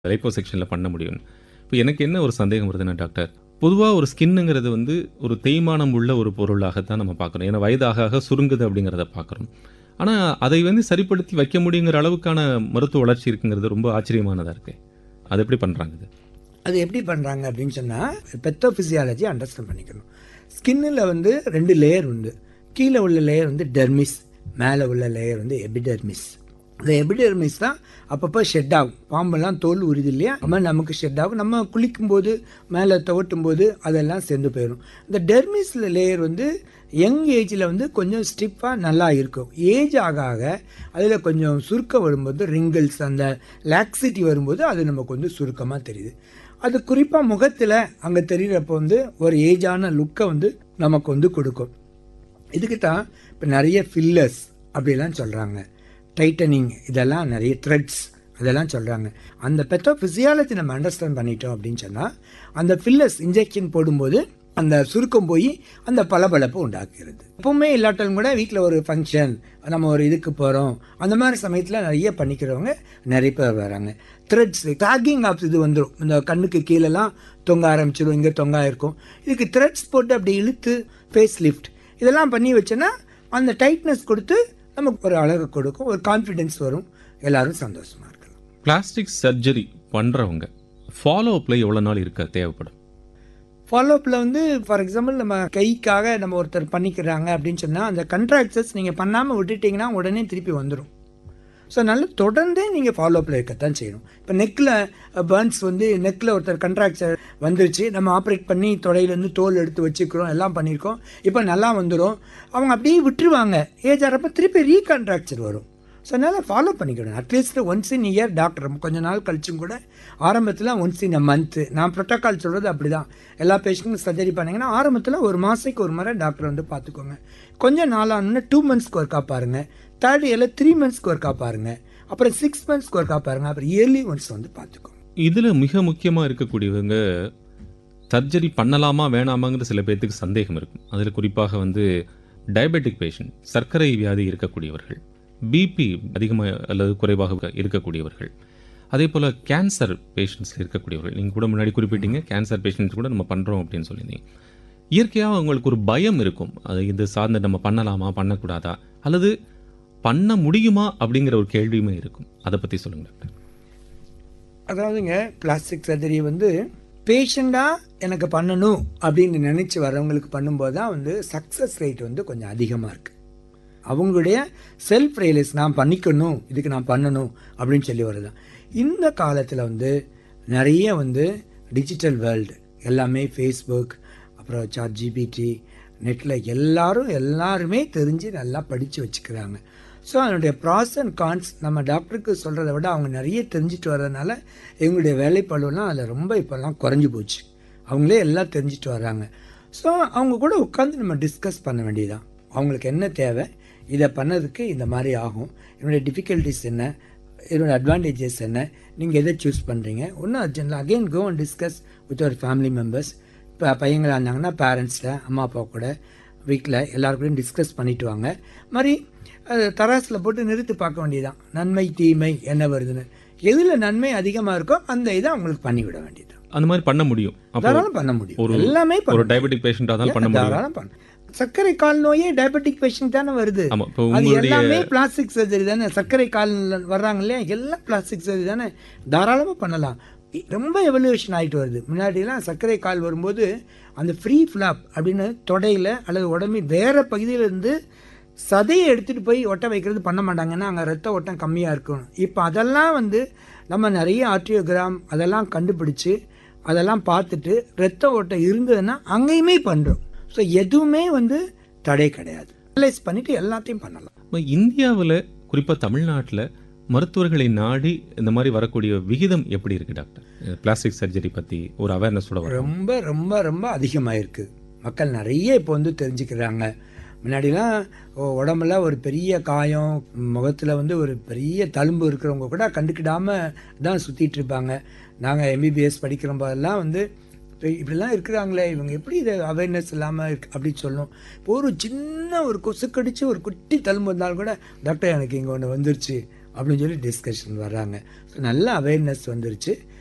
lipo செக்ஷனில் பண்ண முடியும் இப்போ எனக்கு என்ன ஒரு சந்தேகம் வருதுன்னா டாக்டர் பொதுவாக ஒரு ஸ்கின்னுங்கிறது வந்து ஒரு தேய்மானம் உள்ள ஒரு பொருளாகத்தான் நம்ம பார்க்குறோம் ஏன்னா வயதாக ஆக சுருங்குது அப்படிங்கிறத பார்க்குறோம் ஆனால் அதை வந்து சரிப்படுத்தி வைக்க முடியுங்கிற அளவுக்கான மருத்துவ வளர்ச்சி இருக்குங்கிறது ரொம்ப ஆச்சரியமானதாக இருக்கு அது எப்படி பண்ணுறாங்க இது அது எப்படி பண்ணுறாங்க அப்படின்னு சொன்னால் பெத்தோஃபிசியாலஜி அண்டர்ஸ்டாண்ட் பண்ணிக்கணும் ஸ்கின்னில் வந்து ரெண்டு லேயர் உண்டு கீழே உள்ள லேயர் வந்து டெர்மிஸ் மேலே உள்ள லேயர் வந்து எபிடெர்மிஸ் இந்த எபிடெர்மிஸ் தான் அப்பப்போ ஷெட் ஆகும் பாம்பெல்லாம் தோல் உறுதி இல்லையா அது மாதிரி நமக்கு ஷெட் ஆகும் நம்ம குளிக்கும்போது மேலே துவட்டும் போது அதெல்லாம் சேர்ந்து போயிடும் இந்த டெர்மிஸ் லேயர் வந்து யங் ஏஜில் வந்து கொஞ்சம் ஸ்டிஃபாக நல்லா இருக்கும் ஏஜ் ஆக ஆக அதில் கொஞ்சம் சுருக்கம் வரும்போது ரிங்கிள்ஸ் அந்த லாக்ஸிட்டி வரும்போது அது நமக்கு வந்து சுருக்கமாக தெரியுது அது குறிப்பாக முகத்தில் அங்கே தெரிகிறப்போ வந்து ஒரு ஏஜான லுக்கை வந்து நமக்கு வந்து கொடுக்கும் இதுக்கு தான் இப்போ நிறைய ஃபில்லர்ஸ் அப்படிலாம் சொல்கிறாங்க டைட்டனிங் இதெல்லாம் நிறைய த்ரெட்ஸ் அதெல்லாம் சொல்கிறாங்க அந்த பெத்தோ ஃபிசியாலஜி நம்ம அண்டர்ஸ்டாண்ட் பண்ணிட்டோம் அப்படின்னு சொன்னால் அந்த ஃபில்லர்ஸ் இன்ஜெக்ஷன் போடும்போது அந்த சுருக்கம் போய் அந்த பளபளப்பு உண்டாக்குறது எப்பவுமே இல்லாட்டாலும் கூட வீட்டில் ஒரு ஃபங்க்ஷன் நம்ம ஒரு இதுக்கு போகிறோம் அந்த மாதிரி சமயத்தில் நிறைய பண்ணிக்கிறவங்க நிறைய பேர் வராங்க த்ரெட்ஸ் டாகிங் ஆப்ஸ் இது வந்துடும் இந்த கண்ணுக்கு கீழெல்லாம் தொங்க ஆரம்பிச்சிடும் இங்கே தொங்கா இருக்கும் இதுக்கு த்ரெட்ஸ் போட்டு அப்படி இழுத்து ஃபேஸ் லிஃப்ட் இதெல்லாம் பண்ணி வச்சோன்னா அந்த டைட்னஸ் கொடுத்து நமக்கு ஒரு அழகு கொடுக்கும் ஒரு கான்ஃபிடென்ஸ் வரும் எல்லாரும் சந்தோஷமாக இருக்கலாம் பிளாஸ்டிக் சர்ஜரி பண்ணுறவங்க ஃபாலோ அப்பில் எவ்வளோ நாள் இருக்க தேவைப்படும் ஃபாலோஅப்பில் வந்து ஃபார் எக்ஸாம்பிள் நம்ம கைக்காக நம்ம ஒருத்தர் பண்ணிக்கிறாங்க அப்படின்னு சொன்னால் அந்த கண்ட்ராக்சர்ஸ் நீங்கள் பண்ணாமல் விட்டுட்டிங்கன்னா உடனே திருப்பி வந்துடும் ஸோ நல்ல தொடர்ந்தே நீங்கள் ஃபாலோஅப்பில் இருக்கத்தான் செய்யணும் இப்போ நெக்கில் பர்ன்ஸ் வந்து நெக்கில் ஒருத்தர் கண்ட்ராக்சர் வந்துருச்சு நம்ம ஆப்ரேட் பண்ணி தொடையிலேருந்து தோல் எடுத்து வச்சுக்கிறோம் எல்லாம் பண்ணியிருக்கோம் இப்போ நல்லா வந்துடும் அவங்க அப்படியே விட்டுருவாங்க ஏஜ் ஆகிறப்ப திருப்பி ரீகண்ட்ராக்சர் வரும் ஸோ அதனால் ஃபாலோ பண்ணிக்கணும் at least once in year doctor கொஞ்ச நாள் கழிச்சும் கூட ஆரம்பத்தில் ஒன்ஸ் இன் அ மந்த்து நான் ப்ரோட்டோக்கால் சொல்கிறது அப்படி தான் எல்லா பேஷண்ட்டும் சர்ஜரி பண்ணிங்கன்னா ஆரம்பத்தில் ஒரு மாதத்துக்கு ஒரு முறை டாக்டர் வந்து பார்த்துக்கோங்க கொஞ்சம் நாளானோன்னு டூ மந்த்ஸ்க்கு ஒர்க்கா பாருங்கள் தேர்ட் இயரில் த்ரீ மந்த்ஸ்க்கு ஒர்க்கா பாருங்கள் அப்புறம் சிக்ஸ் மந்த்ஸ்க்கு ஒர்க்கா பாருங்கள் அப்புறம் இயர்லி ஒன்ஸ் வந்து பார்த்துக்கோங்க இதில் மிக முக்கியமாக இருக்கக்கூடியவங்க சர்ஜரி பண்ணலாமா வேணாமாங்கிற சில பேர்த்துக்கு சந்தேகம் இருக்கும் அதில் குறிப்பாக வந்து டயபெட்டிக் பேஷண்ட் சர்க்கரை வியாதி இருக்கக்கூடியவர்கள் பிபி அதிகமாக அல்லது குறைவாக இருக்கக்கூடியவர்கள் அதே போல் கேன்சர் பேஷண்ட்ஸ் இருக்கக்கூடியவர்கள் நீங்கள் கூட முன்னாடி குறிப்பிட்டீங்க கேன்சர் பேஷண்ட்ஸ் கூட நம்ம பண்ணுறோம் அப்படின்னு சொல்லியிருந்தீங்க இயற்கையாக அவங்களுக்கு ஒரு பயம் இருக்கும் அது இது சார்ந்து நம்ம பண்ணலாமா பண்ணக்கூடாதா அல்லது பண்ண முடியுமா அப்படிங்கிற ஒரு கேள்வியுமே இருக்கும் அதை பற்றி சொல்லுங்க டாக்டர் அதாவதுங்க பிளாஸ்டிக் சர்ஜரி வந்து பேஷண்டாக எனக்கு பண்ணணும் அப்படின்னு நினச்சி வரவங்களுக்கு பண்ணும்போது தான் வந்து சக்ஸஸ் ரேட் வந்து கொஞ்சம் அதிகமாக இருக்குது அவங்களுடைய செல்ஃப் ரியலைஸ் நான் பண்ணிக்கணும் இதுக்கு நான் பண்ணணும் அப்படின்னு சொல்லி வருதான் இந்த காலத்தில் வந்து நிறைய வந்து டிஜிட்டல் வேர்ல்டு எல்லாமே ஃபேஸ்புக் அப்புறம் சாட் ஜிபிடி நெட்டில் எல்லாரும் எல்லாருமே தெரிஞ்சு நல்லா படித்து வச்சுக்கிறாங்க ஸோ அதனுடைய ப்ராஸ் அண்ட் கான்ஸ் நம்ம டாக்டருக்கு சொல்கிறத விட அவங்க நிறைய தெரிஞ்சுட்டு வர்றதுனால எங்களுடைய வேலைப்பழுவெல்லாம் அதில் ரொம்ப இப்போல்லாம் குறைஞ்சி போச்சு அவங்களே எல்லாம் தெரிஞ்சுட்டு வர்றாங்க ஸோ அவங்க கூட உட்காந்து நம்ம டிஸ்கஸ் பண்ண வேண்டியதான் அவங்களுக்கு என்ன தேவை இதை பண்ணதுக்கு இந்த மாதிரி ஆகும் என்னுடைய டிஃபிகல்ட்டிஸ் என்ன என்னோடய அட்வான்டேஜஸ் என்ன நீங்கள் எதை சூஸ் பண்ணுறீங்க ஒன்றும் urgent again go and discuss with our family members இப்போ பையங்களாக இருந்தாங்கன்னா பேரண்ட்ஸில் அம்மா அப்பா கூட வீட்டில் எல்லாருக்கூடையும் டிஸ்கஸ் பண்ணிட்டு வாங்க மாதிரி தராசில் போட்டு நிறுத்தி பார்க்க வேண்டியதான் நன்மை தீமை என்ன வருதுன்னு எதில் நன்மை அதிகமாக இருக்கோ அந்த இதை அவங்களுக்கு பண்ணிவிட வேண்டியது அந்த மாதிரி பண்ண முடியும் அப்போ தாராளம் பண்ண முடியும் ஒரு எல்லாமே பண்ண ஒரு டயபெட்டிக் பேஷண்டாக தான் பண்ண முடியும் தாராளம் பண்ண சர்க்கரை கால் நோயே டயபெட்டிக் பேஷண்ட் தானே வருது ஆமா இப்போ அது உங்களுடைய எல்லாமே பிளாஸ்டிக் சர்ஜரி தானே சர்க்கரை கால் வர்றாங்க இல்லையா எல்லாம் பிளாஸ்டிக் சர்ஜரி தானே தாராளமாக பண்ணலாம் இ- ரொம்ப எவல்யூஷன் ஆகிட்டு வருது முன்னாடிலாம் சர்க்கரை கால் வரும்போது அந்த ஃப்ரீ ஃப்ளாப் அப்படின்னு தொடையில் அல்லது உடம்பின் வேறு பகுதியிலேருந்து சதையை எடுத்துகிட்டு போய் ஒட்ட வைக்கிறது பண்ண மாட்டாங்கன்னா அங்கே ரத்த ஓட்டம் கம்மியாக இருக்கும் இப்போ அதெல்லாம் வந்து நம்ம நிறைய ஆர்டியோகிராம் அதெல்லாம் கண்டுபிடிச்சு அதெல்லாம் பார்த்துட்டு ரத்த ஓட்டம் இருந்ததுன்னா அங்கேயுமே பண்ணுறோம் ஸோ எதுவுமே வந்து தடை கிடையாது அனலைஸ் பண்ணிட்டு எல்லாத்தையும் பண்ணலாம் இப்போ இந்தியாவில் குறிப்பாக தமிழ்நாட்டில் மருத்துவர்களை நாடி இந்த மாதிரி வரக்கூடிய விகிதம் எப்படி இருக்கு டாக்டர் பிளாஸ்டிக் சர்ஜரி பற்றி ஒரு அவேர்னஸோட வரும் ரொம்ப ரொம்ப ரொம்ப அதிகமாக இருக்குது மக்கள் நிறைய இப்போ வந்து தெரிஞ்சுக்கிறாங்க முன்னாடிலாம் ஒ- உடம்புல ஒரு பெரிய காயம் முகத்தில் வந்து ஒரு பெரிய தழும்பு இருக்கிறவங்க கூட கண்டுக்கிடாம தான் சுற்றிட்டு இருப்பாங்க நாங்கள் எம்பிபிஎஸ் படிக்கிற போதெல்லாம் வந்து இப்ப இப்படிலாம் இருக்கிறாங்களே இவங்க எப்படி இதை அவேர்னஸ் இல்லாமல் இருக்கு அப்படின்னு சொல்லணும் இப்போ ஒரு சின்ன ஒரு கொசு கடிச்சு ஒரு குட்டி தழும்பு வந்தாலும் கூட டாக்டர் எனக்கு இங்கே ஒன்று வந்துருச்சு அப்படின்னு சொல்லி டிஸ்கஷன் வர்றாங்க ஸோ நல்ல அவேர்னஸ் வந்துருச்சு